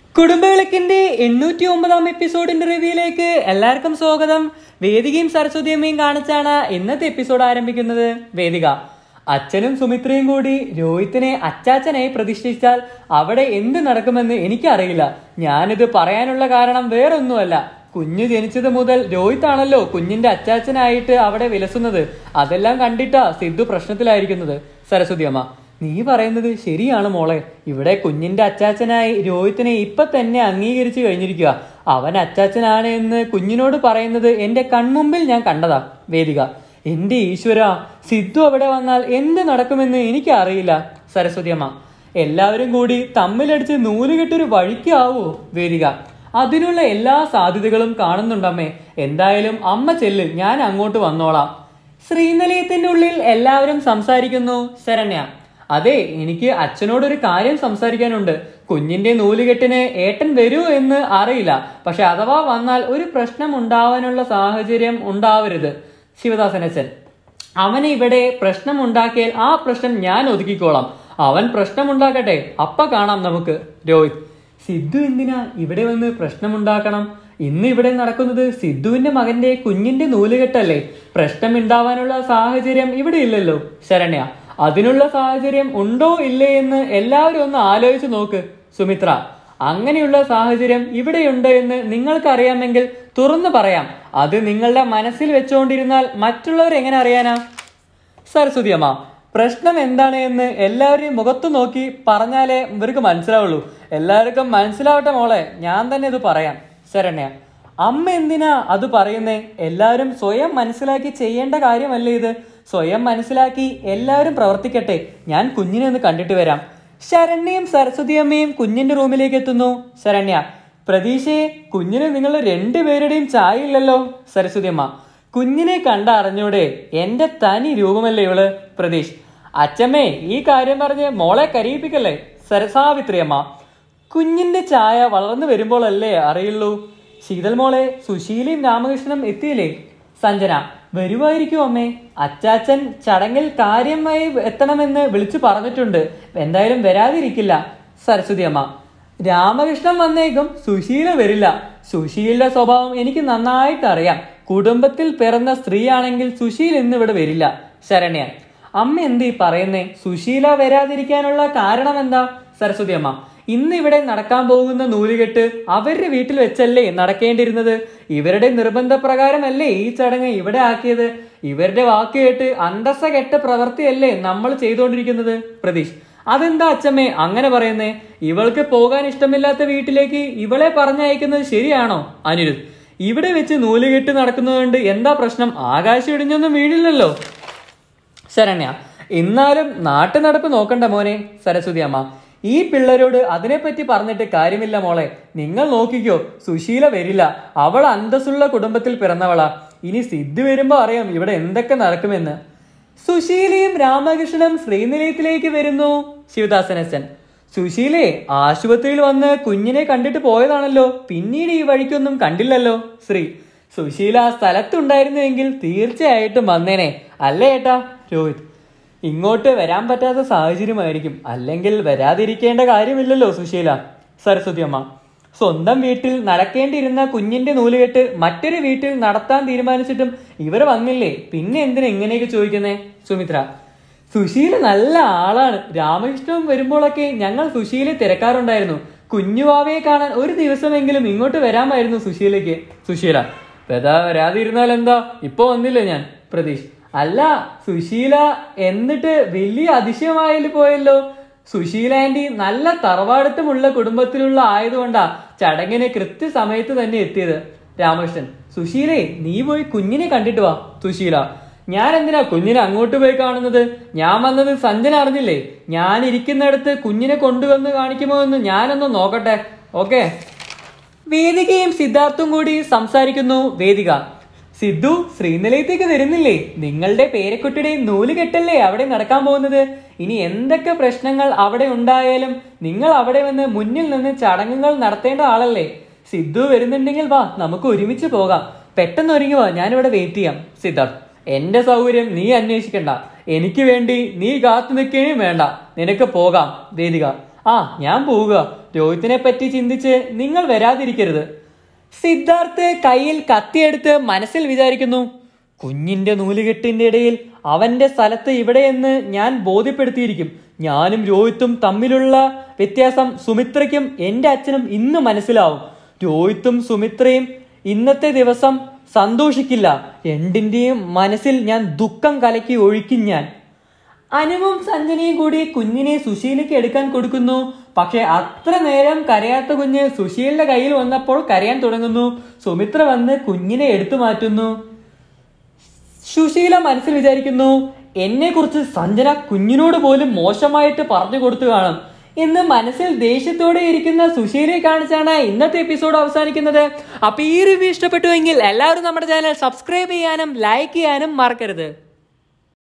കുടുംബവിളക്കിന്റെ എണ്ണൂറ്റി ഒമ്പതാം എപ്പിസോഡിന്റെ റിവ്യൂയിലേക്ക് എല്ലാവർക്കും സ്വാഗതം വേദികയും സരസ്വതിയമ്മയും കാണിച്ചാണ് ഇന്നത്തെ എപ്പിസോഡ് ആരംഭിക്കുന്നത് വേദിക അച്ഛനും സുമിത്രയും കൂടി രോഹിത്തിനെ അച്ചാച്ചനായി പ്രതിഷ്ഠിച്ചാൽ അവിടെ എന്ത് നടക്കുമെന്ന് എനിക്കറിയില്ല ഞാനിത് പറയാനുള്ള കാരണം വേറൊന്നുമല്ല കുഞ്ഞ് ജനിച്ചത് മുതൽ രോഹിത്താണല്ലോ കുഞ്ഞിന്റെ അച്ചാച്ചനായിട്ട് അവിടെ വിലസുന്നത് അതെല്ലാം കണ്ടിട്ടാ സിദ്ധു പ്രശ്നത്തിലായിരിക്കുന്നത് സരസ്വതി അമ്മ നീ പറയുന്നത് ശരിയാണ് മോളെ ഇവിടെ കുഞ്ഞിന്റെ അച്ചാച്ചനായി രോഹിത്തിനെ ഇപ്പൊ തന്നെ അംഗീകരിച്ചു കഴിഞ്ഞിരിക്കുക അവൻ അച്ചാച്ചനാണ് എന്ന് കുഞ്ഞിനോട് പറയുന്നത് എന്റെ കൺമുമ്പിൽ ഞാൻ കണ്ടതാ വേദിക എന്റെ ഈശ്വര സിദ്ധു അവിടെ വന്നാൽ എന്ത് നടക്കുമെന്ന് എനിക്ക് അറിയില്ല സരസ്വതി അമ്മ എല്ലാവരും കൂടി തമ്മിലടിച്ച് നൂലുകെട്ടൊരു വഴിക്കാവോ വേദിക അതിനുള്ള എല്ലാ സാധ്യതകളും കാണുന്നുണ്ടമ്മേ എന്തായാലും അമ്മ ചെല്ല് ഞാൻ അങ്ങോട്ട് വന്നോളാം ശ്രീനിലയത്തിന്റെ ഉള്ളിൽ എല്ലാവരും സംസാരിക്കുന്നു ശരണ്യ അതെ എനിക്ക് അച്ഛനോടൊരു കാര്യം സംസാരിക്കാനുണ്ട് കുഞ്ഞിന്റെ നൂലുകെട്ടിന് ഏട്ടൻ വരൂ എന്ന് അറിയില്ല പക്ഷെ അഥവാ വന്നാൽ ഒരു പ്രശ്നം ഉണ്ടാവാനുള്ള സാഹചര്യം ഉണ്ടാവരുത് ശിവദാസനച്ഛൻ അവന് ഇവിടെ പ്രശ്നം ഉണ്ടാക്കിയാൽ ആ പ്രശ്നം ഞാൻ ഒതുക്കിക്കോളാം അവൻ പ്രശ്നമുണ്ടാക്കട്ടെ അപ്പ കാണാം നമുക്ക് രോഹിത് സിദ്ധു എന്തിനാ ഇവിടെ വന്ന് പ്രശ്നമുണ്ടാക്കണം ഇന്ന് ഇവിടെ നടക്കുന്നത് സിദ്ധുവിന്റെ മകന്റെ കുഞ്ഞിന്റെ നൂലുകെട്ടല്ലേ പ്രശ്നം ഉണ്ടാവാനുള്ള സാഹചര്യം ഇവിടെ ഇല്ലല്ലോ ശരണ്യ അതിനുള്ള സാഹചര്യം ഉണ്ടോ ഇല്ലേ എന്ന് എല്ലാവരും ഒന്ന് ആലോചിച്ച് നോക്ക് സുമിത്ര അങ്ങനെയുള്ള സാഹചര്യം ഇവിടെയുണ്ട് എന്ന് നിങ്ങൾക്കറിയാമെങ്കിൽ തുറന്നു പറയാം അത് നിങ്ങളുടെ മനസ്സിൽ വെച്ചുകൊണ്ടിരുന്നാൽ മറ്റുള്ളവർ എങ്ങനെ അറിയാനാ സരസ്വതി അമ്മ പ്രശ്നം എന്താണ് എന്ന് എല്ലാവരെയും മുഖത്ത് നോക്കി പറഞ്ഞാലേ ഇവർക്ക് മനസ്സിലാവുള്ളൂ എല്ലാവർക്കും മനസ്സിലാവട്ടെ മോളെ ഞാൻ തന്നെ ഇത് പറയാം ശരണ്യ അമ്മ എന്തിനാ അത് പറയുന്നേ എല്ലാവരും സ്വയം മനസ്സിലാക്കി ചെയ്യേണ്ട കാര്യമല്ലേ ഇത് സ്വയം മനസ്സിലാക്കി എല്ലാവരും പ്രവർത്തിക്കട്ടെ ഞാൻ കുഞ്ഞിനെ ഒന്ന് കണ്ടിട്ട് വരാം ശരണ്യയും സരസ്വതി അമ്മയും കുഞ്ഞിന്റെ റൂമിലേക്ക് എത്തുന്നു ശരണ്യ പ്രതീക്ഷയെ കുഞ്ഞിന് നിങ്ങൾ രണ്ടുപേരുടെയും ചായ ഇല്ലല്ലോ സരസ്വതി അമ്മ കുഞ്ഞിനെ കണ്ട അറിഞ്ഞൂടെ എന്റെ തനി രൂപമല്ലേ ഇവള് പ്രതീഷ് അച്ഛമ്മേ ഈ കാര്യം പറഞ്ഞ് മോളെ കരയിപ്പിക്കല്ലേ സരസാവിത്രി അമ്മ കുഞ്ഞിന്റെ ചായ വളർന്നു വരുമ്പോഴല്ലേ അറിയുള്ളൂ ശീതൽ മോളെ സുശീലയും രാമകൃഷ്ണനും എത്തിയില്ലേ സഞ്ജന വരുമായിരിക്കും അമ്മേ അച്ചാച്ചൻ ചടങ്ങിൽ കാര്യമായി എത്തണമെന്ന് വിളിച്ചു പറഞ്ഞിട്ടുണ്ട് എന്തായാലും വരാതിരിക്കില്ല സരസ്വതി അമ്മ രാമകൃഷ്ണൻ വന്നേക്കും സുശീല വരില്ല സുശീലിന്റെ സ്വഭാവം എനിക്ക് നന്നായിട്ട് അറിയാം കുടുംബത്തിൽ പിറന്ന സ്ത്രീയാണെങ്കിൽ സുശീൽ ഇന്ന് ഇവിടെ വരില്ല ശരണ്യ അമ്മ എന്ത് ഈ പറയുന്നേ സുശീല വരാതിരിക്കാനുള്ള കാരണം എന്താ സരസ്വതി അമ്മ ഇന്ന് ഇവിടെ നടക്കാൻ പോകുന്ന നൂലുകെട്ട് അവരുടെ വീട്ടിൽ വെച്ചല്ലേ നടക്കേണ്ടിയിരുന്നത് ഇവരുടെ നിർബന്ധപ്രകാരമല്ലേ ഈ ചടങ്ങ് ഇവിടെ ആക്കിയത് ഇവരുടെ വാക്ക് കേട്ട് അന്തസ്സ കെട്ട പ്രവൃത്തിയല്ലേ നമ്മൾ ചെയ്തുകൊണ്ടിരിക്കുന്നത് പ്രതീഷ് അതെന്താ അച്ഛമ്മേ അങ്ങനെ പറയുന്നേ ഇവൾക്ക് പോകാൻ ഇഷ്ടമില്ലാത്ത വീട്ടിലേക്ക് ഇവളെ പറഞ്ഞയക്കുന്നത് ശരിയാണോ അനിരുദ്ധ് ഇവിടെ വെച്ച് നൂലുകെട്ട് നടക്കുന്നതുകൊണ്ട് എന്താ പ്രശ്നം ആകാശം ഇടിഞ്ഞൊന്നും വീഴില്ലല്ലോ ശരണ്യ എന്നാലും നാട്ടു നടപ്പ് നോക്കണ്ട മോനെ സരസ്വതി അമ്മ ഈ പിള്ളേരോട് അതിനെപ്പറ്റി പറഞ്ഞിട്ട് കാര്യമില്ല മോളെ നിങ്ങൾ നോക്കിക്കോ സുശീല വരില്ല അവൾ അന്തസ്സുള്ള കുടുംബത്തിൽ പിറന്നവളാ ഇനി സിദ്ധി വരുമ്പോ അറിയാം ഇവിടെ എന്തൊക്കെ നടക്കുമെന്ന് സുശീലയും രാമകൃഷ്ണനും ശ്രീനിലയത്തിലേക്ക് വരുന്നു ശിവദാസനച്ചൻ സുശീലേ ആശുപത്രിയിൽ വന്ന് കുഞ്ഞിനെ കണ്ടിട്ട് പോയതാണല്ലോ പിന്നീട് ഈ വഴിക്കൊന്നും കണ്ടില്ലല്ലോ ശ്രീ സുശീല ആ സ്ഥലത്തുണ്ടായിരുന്നുവെങ്കിൽ തീർച്ചയായിട്ടും വന്നേനെ അല്ലേ ഏട്ടാ രോഹിത് ഇങ്ങോട്ട് വരാൻ പറ്റാത്ത സാഹചര്യമായിരിക്കും അല്ലെങ്കിൽ വരാതിരിക്കേണ്ട കാര്യമില്ലല്ലോ സുശീല സരസ്വതി അമ്മ സ്വന്തം വീട്ടിൽ നടക്കേണ്ടിയിരുന്ന കുഞ്ഞിന്റെ നൂലുകെട്ട് മറ്റൊരു വീട്ടിൽ നടത്താൻ തീരുമാനിച്ചിട്ടും ഇവർ വന്നില്ലേ പിന്നെ എന്തിനാ ഇങ്ങനെയൊക്കെ ചോദിക്കുന്നേ സുമിത്ര സുശീല നല്ല ആളാണ് രാമകൃഷ്ണൻ വരുമ്പോഴൊക്കെ ഞങ്ങൾ സുശീലെ തിരക്കാറുണ്ടായിരുന്നു കുഞ്ഞുവാവയെ കാണാൻ ഒരു ദിവസമെങ്കിലും ഇങ്ങോട്ട് വരാമായിരുന്നു സുശീലയ്ക്ക് സുശീല വെതാ വരാതിരുന്നാൽ എന്താ ഇപ്പൊ വന്നില്ലേ ഞാൻ പ്രതീഷ് അല്ല സുശീല എന്നിട്ട് വലിയ അതിശയമായാൽ പോയല്ലോ സുശീല ആന്റി നല്ല തറവാടത്തുമുള്ള കുടുംബത്തിലുള്ള ആയതുകൊണ്ടാ ചടങ്ങിന് കൃത്യസമയത്ത് തന്നെ എത്തിയത് രാമകൃഷ്ണൻ സുശീലേ നീ പോയി കുഞ്ഞിനെ കണ്ടിട്ട് വാ സുശീല ഞാൻ എന്തിനാ കുഞ്ഞിനെ അങ്ങോട്ട് പോയി കാണുന്നത് ഞാൻ വന്നത് സഞ്ജന അറിഞ്ഞില്ലേ ഞാൻ ഇരിക്കുന്നിടത്ത് കുഞ്ഞിനെ കൊണ്ടുവന്ന് കാണിക്കുമോ എന്ന് ഞാനൊന്ന് നോക്കട്ടെ ഓക്കെ വേദികയും സിദ്ധാർത്ഥും കൂടി സംസാരിക്കുന്നു വേദിക സിദ്ധു ശ്രീനിലയത്തേക്ക് വരുന്നില്ലേ നിങ്ങളുടെ പേരക്കുട്ടിയുടെ നൂല് കെട്ടല്ലേ അവിടെ നടക്കാൻ പോകുന്നത് ഇനി എന്തൊക്കെ പ്രശ്നങ്ങൾ അവിടെ ഉണ്ടായാലും നിങ്ങൾ അവിടെ വന്ന് മുന്നിൽ നിന്ന് ചടങ്ങുകൾ നടത്തേണ്ട ആളല്ലേ സിദ്ധു വരുന്നുണ്ടെങ്കിൽ വാ നമുക്ക് ഒരുമിച്ച് പോകാം പെട്ടെന്ന് ഒരുങ്ങി വാ ഞാനിവിടെ വെയിറ്റ് ചെയ്യാം സിദ്ധാർത്ഥ് എന്റെ സൗകര്യം നീ അന്വേഷിക്കണ്ട എനിക്ക് വേണ്ടി നീ കാത്തു നിൽക്കുകയും വേണ്ട നിനക്ക് പോകാം വേദിക ആ ഞാൻ പോവുക രോഹിത്തിനെ പറ്റി ചിന്തിച്ച് നിങ്ങൾ വരാതിരിക്കരുത് സിദ്ധാർത്ഥ് കയ്യിൽ കത്തിയെടുത്ത് മനസ്സിൽ വിചാരിക്കുന്നു കുഞ്ഞിന്റെ നൂലുകെട്ടിന്റെ ഇടയിൽ അവന്റെ സ്ഥലത്ത് ഇവിടെയെന്ന് ഞാൻ ബോധ്യപ്പെടുത്തിയിരിക്കും ഞാനും രോഹിത്തും തമ്മിലുള്ള വ്യത്യാസം സുമിത്രയ്ക്കും എന്റെ അച്ഛനും ഇന്ന് മനസ്സിലാവും രോഹിത്തും സുമിത്രയും ഇന്നത്തെ ദിവസം സന്തോഷിക്കില്ല രണ്ടിന്റെയും മനസ്സിൽ ഞാൻ ദുഃഖം കലക്കി ഒഴിക്കും ഞാൻ അനുവും സഞ്ജനയും കൂടി കുഞ്ഞിനെ സുശീലയ്ക്ക് എടുക്കാൻ കൊടുക്കുന്നു പക്ഷെ അത്ര നേരം കരയാത്ത കുഞ്ഞ് സുശീലിന്റെ കയ്യിൽ വന്നപ്പോൾ കരയാൻ തുടങ്ങുന്നു സുമിത്ര വന്ന് കുഞ്ഞിനെ എടുത്തു മാറ്റുന്നു സുശീല മനസ്സിൽ വിചാരിക്കുന്നു എന്നെ കുറിച്ച് സഞ്ജന കുഞ്ഞിനോട് പോലും മോശമായിട്ട് പറഞ്ഞു കൊടുത്തു കാണും എന്ന് മനസ്സിൽ ദേഷ്യത്തോടെ ഇരിക്കുന്ന സുശീലയെ കാണിച്ചാണ് ഇന്നത്തെ എപ്പിസോഡ് അവസാനിക്കുന്നത് അപ്പൊ ഈ റിവ്യൂ ഇഷ്ടപ്പെട്ടുവെങ്കിൽ എല്ലാവരും നമ്മുടെ ചാനൽ സബ്സ്ക്രൈബ് ചെയ്യാനും ലൈക്ക് ചെയ്യാനും മറക്കരുത്